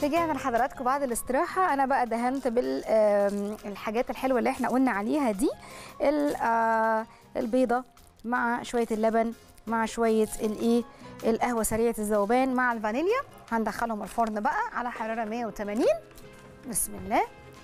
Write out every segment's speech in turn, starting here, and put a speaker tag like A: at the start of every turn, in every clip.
A: رجعنا لحضراتكم بعد الاستراحة أنا بقى دهنت بالحاجات الحلوة اللي احنا قلنا عليها دي ال- آه، البيضة مع شوية اللبن مع شوية الايه القهوة سريعة الذوبان مع الفانيليا هندخلهم الفرن بقى على حرارة 180 بسم الله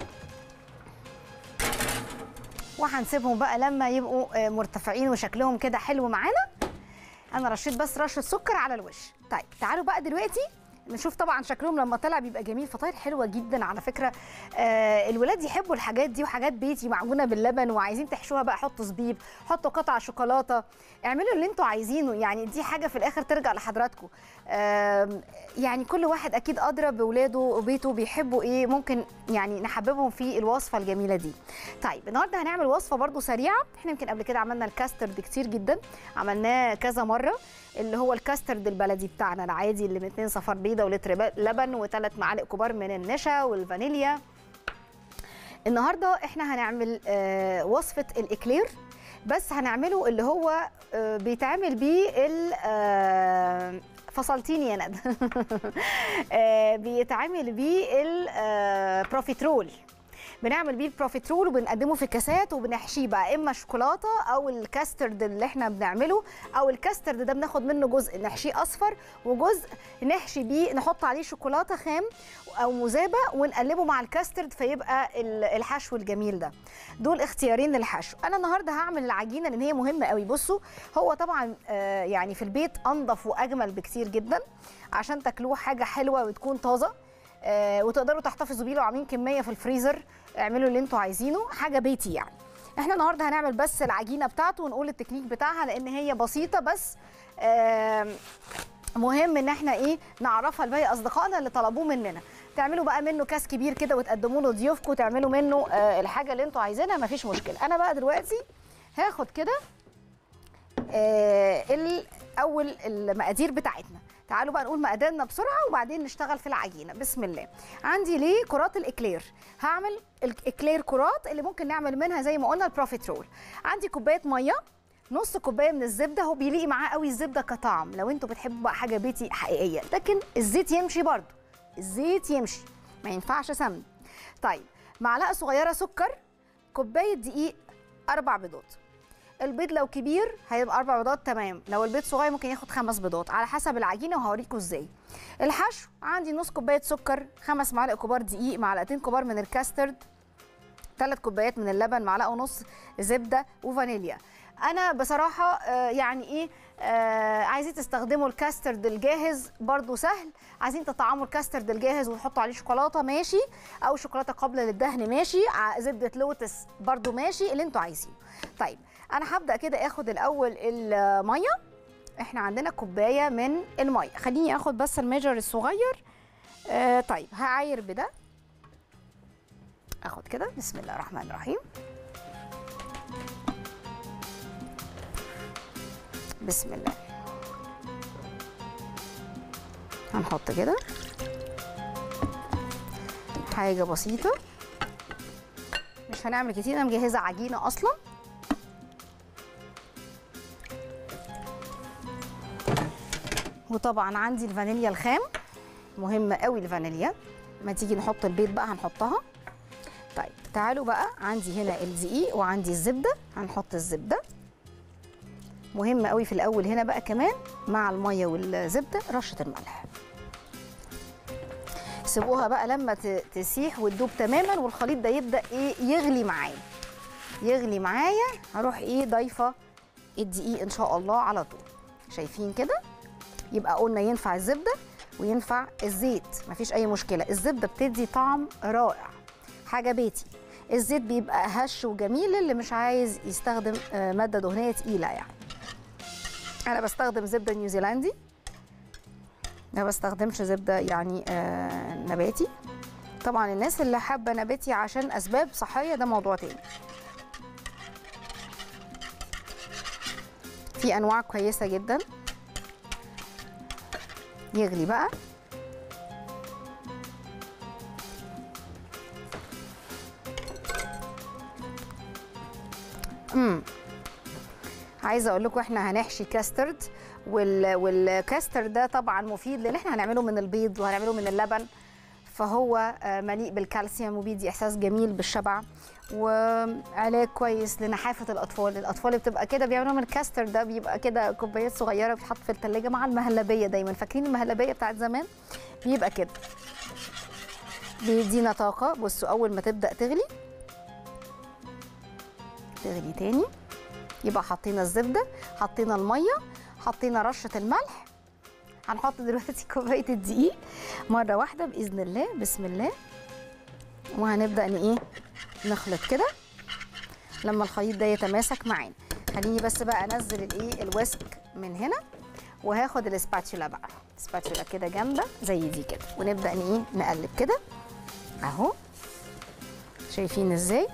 A: وهنسيبهم بقى لما يبقوا آه، مرتفعين وشكلهم كده حلو معانا انا رشيت بس رشه سكر على الوش طيب تعالوا بقى دلوقتي نشوف طبعا شكلهم لما طلع بيبقى جميل فطاير حلوه جدا على فكره آه الولاد يحبوا الحاجات دي وحاجات بيتي معجونه باللبن وعايزين تحشوها بقى حطوا زبيب حطوا قطع شوكولاته اعملوا اللي انتوا عايزينه يعني دي حاجه في الاخر ترجع لحضراتكم آه يعني كل واحد اكيد ادرى باولاده وبيته بيحبوا ايه ممكن يعني نحببهم في الوصفه الجميله دي طيب النهارده هنعمل وصفه برضو سريعه احنا يمكن قبل كده عملنا الكاسترد كتير جدا عملناه كذا مره اللي هو الكاسترد البلدي بتاعنا العادي اللي من 2 صفار بيضه ولتر ب- لبن وثلاث معالق كبار من النشا والفانيليا النهارده احنا هنعمل آه وصفه الاكلير بس هنعمله اللي هو آه بيتعمل بيه ال آه فصلتيني يا ندى آه بيتعمل بيه البروفيترول بنعمل بيه البروفيترول وبنقدمه في كاسات وبنحشيه بقى اما شوكولاته او الكاسترد اللي احنا بنعمله او الكاسترد ده بناخد منه جزء نحشيه اصفر وجزء نحشي بيه نحط عليه شوكولاته خام او مذابه ونقلبه مع الكاسترد فيبقى ال- الحشو الجميل ده دول اختيارين للحشو انا النهارده هعمل العجينه لان هي مهمه قوي بصوا هو طبعا آه، يعني في البيت انضف واجمل بكتير جدا عشان تاكلوه حاجه حلوه وتكون طازه آه، وتقدروا تحتفظوا بيه لو عاملين كميه في الفريزر اعملوا اللي انتوا عايزينه حاجه بيتي يعني احنا النهارده هنعمل بس العجينه بتاعته ونقول التكنيك بتاعها لان هي بسيطه بس آم، مهم ان احنا ايه نعرفها لباقي اصدقائنا اللي طلبوه مننا تعملوا بقى منه كاس كبير كده وتقدموا له ضيوفكم وتعملوا منه آه، الحاجه اللي انتوا عايزينها مفيش مشكله انا بقى دلوقتي هاخد كده آه، الاول المقادير بتاعتنا تعالوا بقى نقول مقاديرنا بسرعه وبعدين نشتغل في العجينه بسم الله عندي ليه كرات الاكلير هعمل الاكلير كرات اللي ممكن نعمل منها زي ما قلنا البروفيترول عندي كوبايه ميه نص كوبايه من الزبده هو بيليق معاه قوي الزبده كطعم لو انتوا بتحبوا بقى حاجه بيتي حقيقيه لكن الزيت يمشي برضو الزيت يمشي ما ينفعش سمن طيب معلقه صغيره سكر كوبايه دقيق اربع بيضات البيض لو كبير هيبقى اربع بيضات تمام لو البيض صغير ممكن ياخد خمس بيضات على حسب العجينه وهوريكم ازاي الحشو عندي نص كوبايه سكر خمس معالق كبار دقيق معلقتين كبار من الكاسترد ثلاث كوبايات من اللبن معلقه ونص زبده وفانيليا انا بصراحه آه، يعني ايه آه عايزين تستخدموا الكاسترد الجاهز برضو سهل عايزين تطعموا الكاسترد الجاهز وتحطوا عليه شوكولاته ماشي او شوكولاته قابله للدهن ماشي ع- زبده لوتس برضو ماشي اللي انتوا عايزينه طيب انا هبدا كده اخد الاول الميه احنا عندنا كوبايه من الميه خليني اخد بس الميجر الصغير آه طيب هعاير بده اخد كده بسم الله الرحمن الرحيم بسم الله هنحط كده حاجة بسيطة مش هنعمل كتير انا مجهزة عجينة اصلا وطبعا عندي الفانيليا الخام مهمة قوي الفانيليا ما تيجي نحط البيض بقى هنحطها طيب تعالوا بقى عندي هنا الدقيق وعندي الزبدة هنحط الزبدة مهم قوي في الاول هنا بقى كمان مع الميه والزبده رشه الملح سيبوها بقى لما ت- تسيح وتدوب تماما والخليط ده يبدا ايه يغلي معايا يغلي معايا هروح ايه ضايفه الدقيق ان شاء الله على طول شايفين كده يبقى قلنا ينفع الزبده وينفع الزيت مفيش اي مشكله الزبده بتدي طعم رائع حاجه بيتي الزيت بيبقى هش وجميل اللي مش عايز يستخدم آه، ماده دهنيه تقيله يعني انا بستخدم زبده نيوزيلندي ما بستخدمش زبده يعني آه نباتي طبعا الناس اللي حابه نباتي عشان اسباب صحيه ده موضوع تاني في انواع كويسه جدا يغلي بقى امم عايزه اقول لكم احنا هنحشي كاسترد وال... والكاستر ده طبعا مفيد لان احنا هنعمله من البيض وهنعمله من اللبن فهو آه، مليء بالكالسيوم وبيدي احساس جميل بالشبع وعلاج كويس لنحافه الاطفال الاطفال اللي بتبقى كده بيعملوا من الكاستر ده بيبقى كده كوبايات صغيره بتحط في الثلاجه مع المهلبيه دايما فاكرين المهلبيه بتاعت زمان بيبقى كده بيدينا طاقه بصوا اول ما تبدا تغلي تغلي تاني يبقى حطينا الزبده حطينا الميه حطينا رشه الملح هنحط دلوقتي كوبايه الدقيق مره واحده باذن الله بسم الله وهنبدا ان ايه نخلط كده لما الخليط ده يتماسك معانا خليني بس بقى انزل الايه الويسك من هنا وهاخد الاسباتشولا بقى سباتشولا كده جامده زي دي كده ونبدا ان ايه نقلب كده اهو شايفين ازاي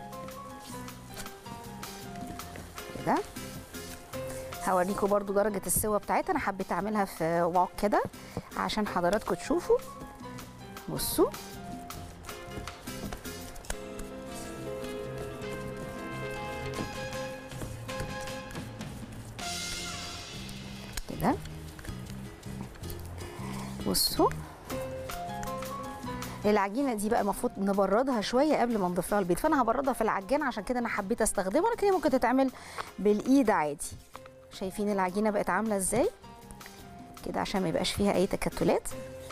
A: كده هوريكم برضو درجة السوا بتاعتها أنا حبيت أعملها في واق كده عشان حضراتكم تشوفوا بصوا كده بصوا العجينه دي بقى المفروض نبردها شويه قبل ما نضيف لها البيض فانا هبردها في العجان عشان كده انا حبيت استخدمها لكن هي ممكن تتعمل بالايد عادي شايفين العجينه بقت عامله ازاي كده عشان ما يبقاش فيها اي تكتلات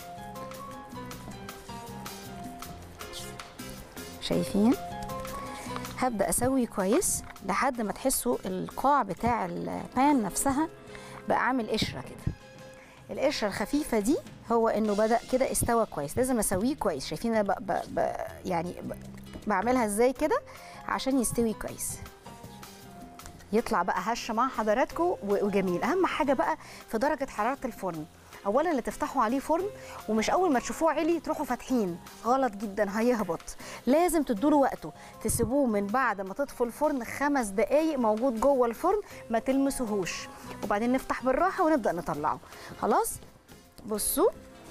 A: شايفين هبدا اسوي كويس لحد ما تحسوا القاع بتاع البان نفسها بقى عامل قشره كده القشره الخفيفه دي هو انه بدا كده استوى كويس لازم اسويه كويس شايفين انا ب... ب... ب... يعني ب... بعملها ازاي كده عشان يستوي كويس يطلع بقى هشه مع حضراتكم و- وجميل اهم حاجه بقى في درجه حراره الفرن اولا اللي تفتحوا عليه فرن ومش اول ما تشوفوه عالي تروحوا فاتحين غلط جدا هيهبط لازم تدوا له وقته تسيبوه من بعد ما تطفوا الفرن خمس دقايق موجود جوه الفرن ما تلمسوهوش وبعدين نفتح بالراحه ونبدا نطلعه خلاص بصوا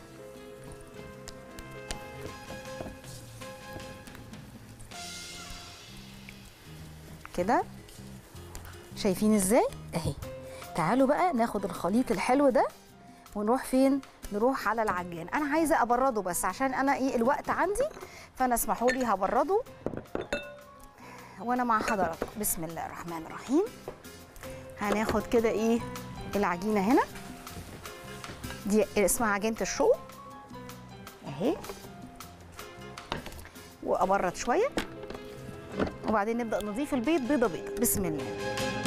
A: كده شايفين ازاي اهي تعالوا بقى ناخد الخليط الحلو ده ونروح فين نروح على العجان انا عايزه ابرده بس عشان انا ايه الوقت عندي فانا اسمحوا لي هبرده وانا مع حضراتكم بسم الله الرحمن الرحيم هناخد كده ايه العجينه هنا دي اسمها عجينه الشو اهي وابرد شويه وبعدين نبدا نضيف البيض بيضه بيضه بسم الله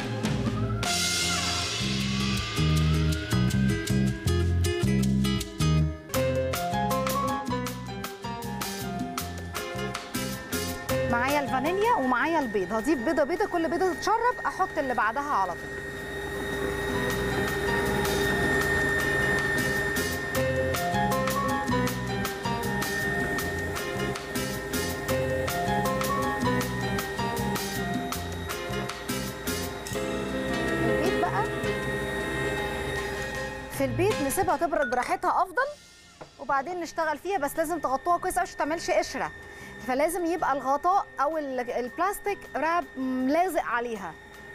A: معايا الفانيليا ومعايا البيض هضيف بيضه بيضه كل بيضه تتشرب احط اللي بعدها على طول البيض بقى في البيت نسيبها تبرد براحتها افضل وبعدين نشتغل فيها بس لازم تغطوها كويس عشان ما تعملش قشره فلازم يبقى الغطاء او ال- البلاستيك راب م- لازق عليها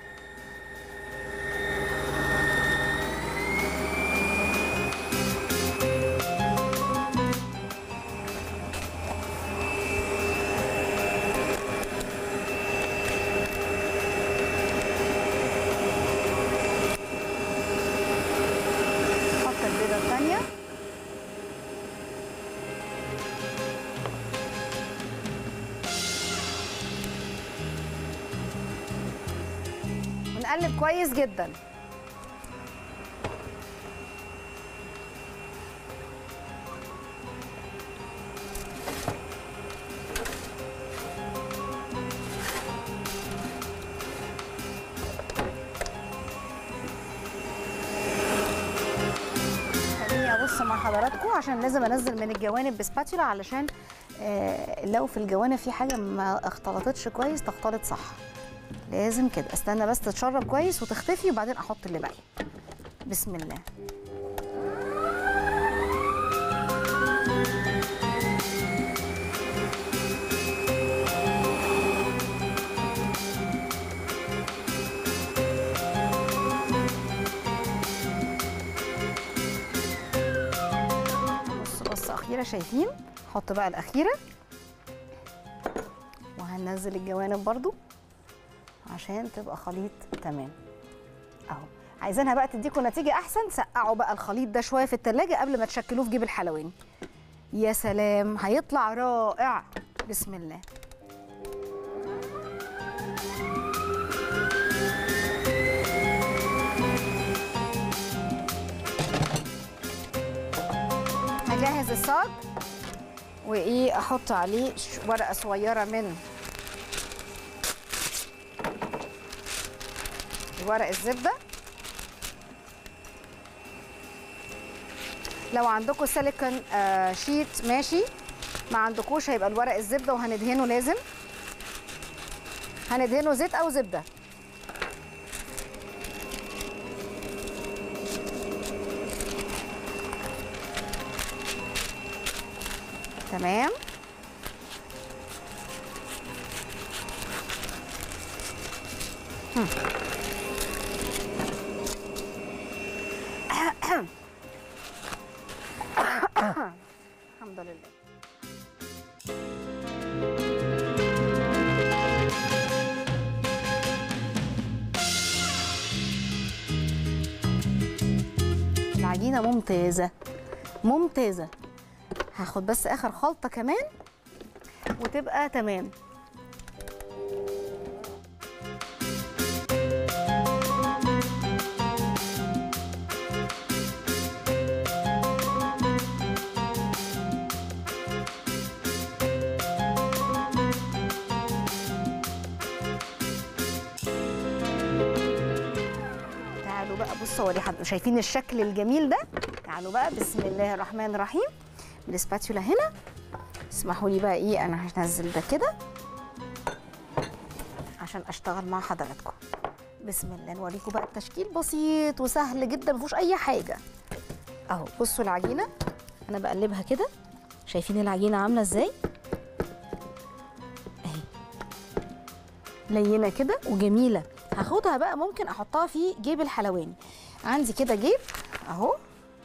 A: نحط البيضه الثانيه ونقلب كويس جدا خليني ابص مع حضراتكم عشان لازم انزل من الجوانب بسباتشولا علشان آه، لو في الجوانب في حاجه ما اختلطتش كويس تختلط صح لازم كده استنى بس تتشرب كويس وتختفي وبعدين احط اللي باقي بسم الله بص بص اخيره شايفين نحط بقى الاخيره وهننزل الجوانب برضو عشان تبقى خليط تمام اهو عايزينها بقى تديكم نتيجه احسن سقعوا بقى الخليط ده شويه في التلاجة قبل ما تشكلوه في جيب الحلواني يا سلام هيطلع رائع بسم الله هجهز الصاج وايه احط عليه ش- ورقه صغيره من ورق الزبده لو عندكم سيليكون آه شيت ماشي ما عندكوش هيبقى الورق الزبده وهندهنه لازم هندهنه زيت او زبده تمام الحمد لله العجينة ممتازة ممتازة هاخد بس آخر خلطة كمان وتبقى تمام تعالوا بقى بصوا اوري حد شايفين الشكل الجميل ده تعالوا بقى بسم الله الرحمن الرحيم بالسباتيولا هنا اسمحوا لي بقى ايه انا هنزل ده كده عشان اشتغل مع حضراتكم بسم الله نوريكم بقى التشكيل بسيط وسهل جدا ما فيهوش اي حاجه اهو بصوا العجينه انا بقلبها كده شايفين العجينه عامله ازاي اهي لينه كده وجميله هاخدها بقى ممكن احطها في جيب الحلواني عندي كده جيب اهو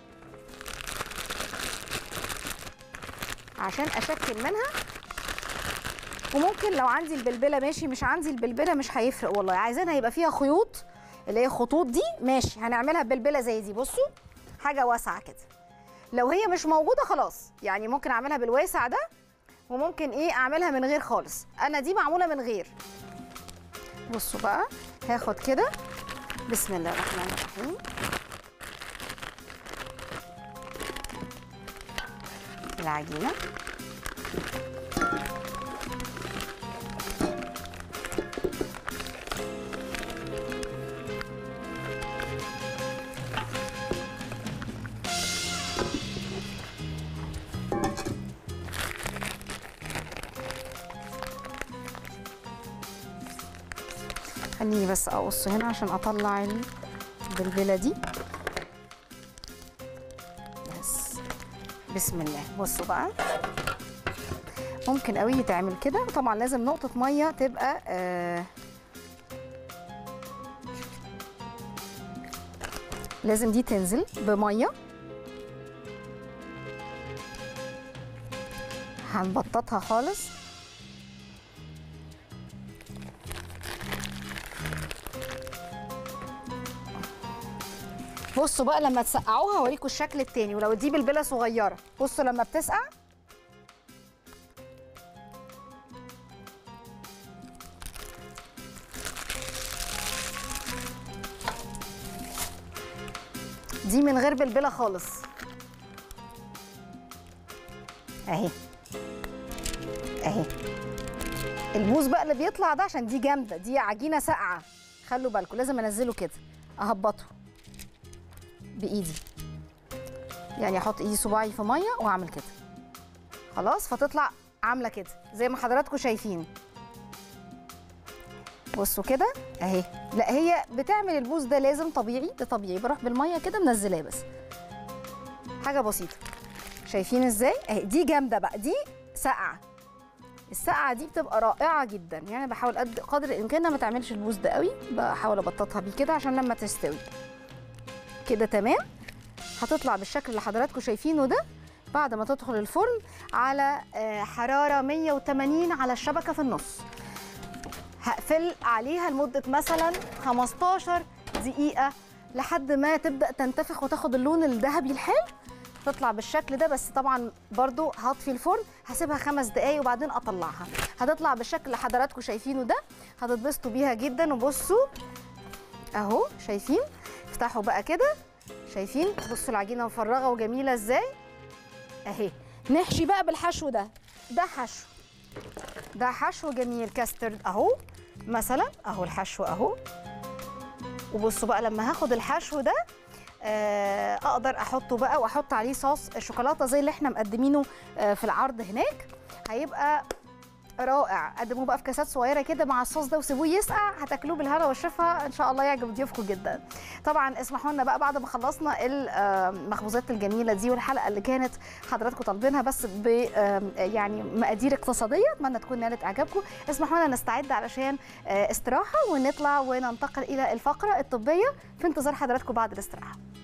A: عشان اشكل منها وممكن لو عندي البلبله ماشي مش عندي البلبله مش هيفرق والله عايزينها يبقى فيها خيوط اللي هي خطوط دي ماشي هنعملها بلبله زي دي بصوا حاجه واسعه كده لو هي مش موجوده خلاص يعني ممكن اعملها بالواسع ده وممكن ايه اعملها من غير خالص انا دي معموله من غير بصوا بقى هاخد كده بسم الله الرحمن الرحيم العجينه خليني بس اقص هنا عشان اطلع البلبله دي بس بسم الله بصوا بقى ممكن قوي يتعمل كده طبعا لازم نقطه ميه تبقى آه لازم دي تنزل بميه هنبططها خالص بصوا بقى لما تسقعوها هوريكم الشكل التاني ولو دي بلبله صغيره بصوا لما بتسقع دي من غير بلبله خالص اهي اهي البوز بقى اللي بيطلع ده عشان دي جامده دي عجينه ساقعه خلوا بالكم لازم انزله كده اهبطه بايدي يعني احط ايدي صباعي في ميه واعمل كده خلاص فتطلع عامله كده زي ما حضراتكم شايفين بصوا كده اهي لا هي بتعمل البوز ده لازم طبيعي ده طبيعي بروح بالميه كده منزلاه بس حاجه بسيطه شايفين ازاي اهي دي جامده بقى دي ساقعه السقعه دي بتبقى رائعه جدا يعني بحاول قد قدر الامكان ما تعملش البوز ده قوي بحاول ابططها بيه كده عشان لما تستوي كده تمام هتطلع بالشكل اللي حضراتكم شايفينه ده بعد ما تدخل الفرن على آه، حراره 180 على الشبكه في النص هقفل عليها لمده مثلا 15 دقيقه لحد ما تبدا تنتفخ وتاخد اللون الذهبي الحلو تطلع بالشكل ده بس طبعا برضو هطفي الفرن هسيبها خمس دقايق وبعدين اطلعها هتطلع بالشكل اللي حضراتكم شايفينه ده هتتبسطوا بيها جدا وبصوا اهو شايفين افتحوا بقى كده شايفين بصوا العجينه مفرغه وجميله ازاي اهي نحشي بقى بالحشو ده ده حشو ده حشو جميل كاسترد اهو مثلا اهو الحشو اهو وبصوا بقى لما هاخد الحشو ده آه، اقدر احطه بقى واحط عليه صوص شوكولاته زي اللي احنا مقدمينه آه، في العرض هناك هيبقى رائع قدموه بقى في كاسات صغيره كده مع الصوص ده وسيبوه يسقع هتاكلوه بالهنا والشفا ان شاء الله يعجب ضيوفكم جدا طبعا اسمحوا لنا بقى بعد ما خلصنا المخبوزات الجميله دي والحلقه اللي كانت حضراتكم طالبينها بس ب آم، يعني مقادير اقتصاديه اتمنى تكون نالت اعجابكم اسمحوا لنا نستعد علشان آه، استراحه ونطلع وننتقل الى الفقره الطبيه في انتظار حضراتكم بعد الاستراحه